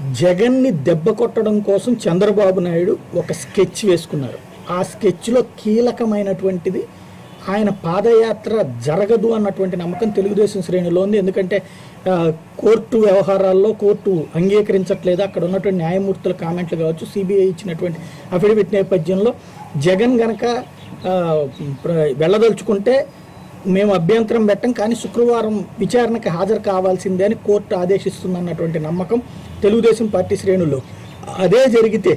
జగన్ని దెబ్బ కొట్టడం కోసం చంద్రబాబు నాయుడు ఒక స్కెచ్ వేసుకున్నారు ఆ స్కెచ్లో కీలకమైనటువంటిది ఆయన పాదయాత్ర జరగదు అన్నటువంటి నమ్మకం తెలుగుదేశం శ్రేణిలో ఉంది ఎందుకంటే ఆ, కోర్టు వ్యవహారాల్లో కోర్టు అంగీకరించట్లేదు అక్కడ ఉన్నటువంటి న్యాయమూర్తుల కామెంట్లు కావచ్చు సిబిఐ ఇచ్చినటువంటి అఫిడవిట్ నేపథ్యంలో జగన్ గనక ఆ, ప్ర- వెళ్ళదలుచుకుంటే మేము అభ్యంతరం పెట్టం కానీ శుక్రవారం విచారణకి హాజరు కావాల్సిందే అని కోర్టు ఆదేశిస్తుందన్నటువంటి నమ్మకం తెలుగుదేశం పార్టీ శ్రేణుల్లో అదే జరిగితే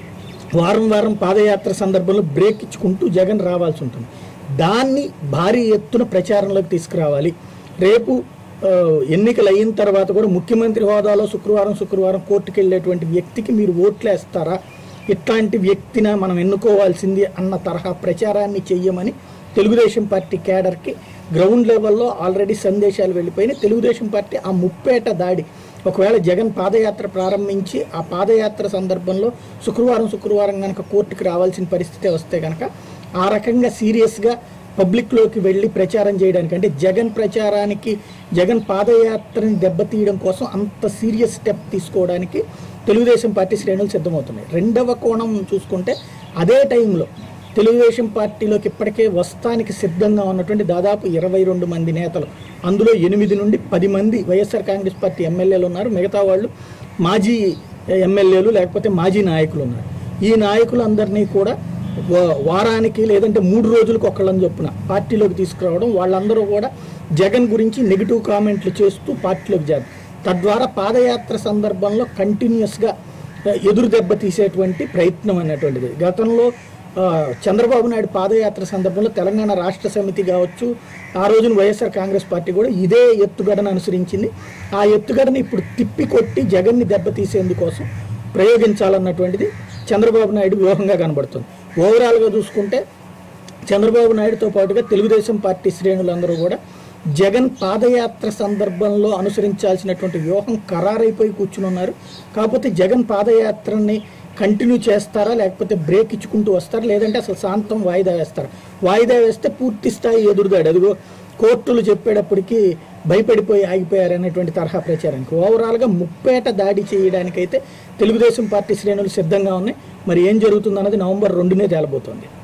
వారం వారం పాదయాత్ర సందర్భంలో బ్రేక్ ఇచ్చుకుంటూ జగన్ రావాల్సి ఉంటుంది దాన్ని భారీ ఎత్తున ప్రచారంలోకి తీసుకురావాలి రేపు ఆ, ఎన్నికలు అయిన తర్వాత కూడా ముఖ్యమంత్రి హోదాలో శుక్రవారం శుక్రవారం కోర్టుకు వెళ్ళేటువంటి వ్యక్తికి మీరు ఓట్లేస్తారా ఇట్లాంటి వ్యక్తిన మనం ఎన్నుకోవాల్సింది అన్న తరహా ప్రచారాన్ని చెయ్యమని తెలుగుదేశం పార్టీ క్యాడర్కి గ్రౌండ్ లెవెల్లో ఆల్రెడీ సందేశాలు వెళ్ళిపోయినాయి తెలుగుదేశం పార్టీ ఆ ముప్పేట దాడి ఒకవేళ జగన్ పాదయాత్ర ప్రారంభించి ఆ పాదయాత్ర సందర్భంలో శుక్రవారం శుక్రవారం కనుక కోర్టుకు రావాల్సిన పరిస్థితి వస్తే కనుక ఆ రకంగా సీరియస్గా పబ్లిక్లోకి వెళ్ళి ప్రచారం చేయడానికి అంటే జగన్ ప్రచారానికి జగన్ పాదయాత్రని దెబ్బతీయడం కోసం అంత సీరియస్ స్టెప్ తీసుకోవడానికి తెలుగుదేశం పార్టీ శ్రేణులు సిద్ధమవుతున్నాయి రెండవ కోణం చూసుకుంటే అదే టైంలో తెలుగుదేశం పార్టీలోకి ఇప్పటికే వస్తానికి సిద్ధంగా ఉన్నటువంటి దాదాపు ఇరవై రెండు మంది నేతలు అందులో ఎనిమిది నుండి పది మంది వైఎస్ఆర్ కాంగ్రెస్ పార్టీ ఎమ్మెల్యేలు ఉన్నారు మిగతా వాళ్ళు మాజీ ఎమ్మెల్యేలు లేకపోతే మాజీ నాయకులు ఉన్నారు ఈ నాయకులందరినీ కూడా వా- వారానికి లేదంటే మూడు రోజులకు ఒకళ్ళని చొప్పున పార్టీలోకి తీసుకురావడం వాళ్ళందరూ కూడా జగన్ గురించి నెగిటివ్ కామెంట్లు చేస్తూ పార్టీలోకి చేరు తద్వారా పాదయాత్ర సందర్భంలో కంటిన్యూస్గా ఎదురు దెబ్బ తీసేటువంటి ప్రయత్నం అనేటువంటిది గతంలో ఆ, చంద్రబాబు నాయుడు పాదయాత్ర సందర్భంలో తెలంగాణ రాష్ట్ర సమితి కావచ్చు ఆ రోజున వైఎస్ఆర్ కాంగ్రెస్ పార్టీ కూడా ఇదే ఎత్తుగడను అనుసరించింది ఆ ఎత్తుగడని ఇప్పుడు తిప్పి కొట్టి జగన్ని దెబ్బతీసేందుకోసం ప్రయోగించాలన్నటువంటిది చంద్రబాబు నాయుడు వ్యూహంగా కనబడుతుంది ఓవరాల్గా చూసుకుంటే చంద్రబాబు నాయుడుతో పాటుగా తెలుగుదేశం పార్టీ శ్రేణులందరూ కూడా జగన్ పాదయాత్ర సందర్భంలో అనుసరించాల్సినటువంటి వ్యూహం ఖరారైపోయి కూర్చుని ఉన్నారు కాకపోతే జగన్ పాదయాత్రని కంటిన్యూ చేస్తారా లేకపోతే బ్రేక్ ఇచ్చుకుంటూ వస్తారా లేదంటే అసలు శాంతం వాయిదా వేస్తారా వాయిదా వేస్తే పూర్తి స్థాయి ఎదురుదాడు అదిగో కోర్టులు చెప్పేటప్పటికి భయపడిపోయి ఆగిపోయారు అనేటువంటి తరహా ప్రచారానికి ఓవరాల్గా ముప్పేట దాడి చేయడానికైతే తెలుగుదేశం పార్టీ శ్రేణులు సిద్ధంగా ఉన్నాయి మరి ఏం జరుగుతుందన్నది నవంబర్ రెండునే తేలబోతోంది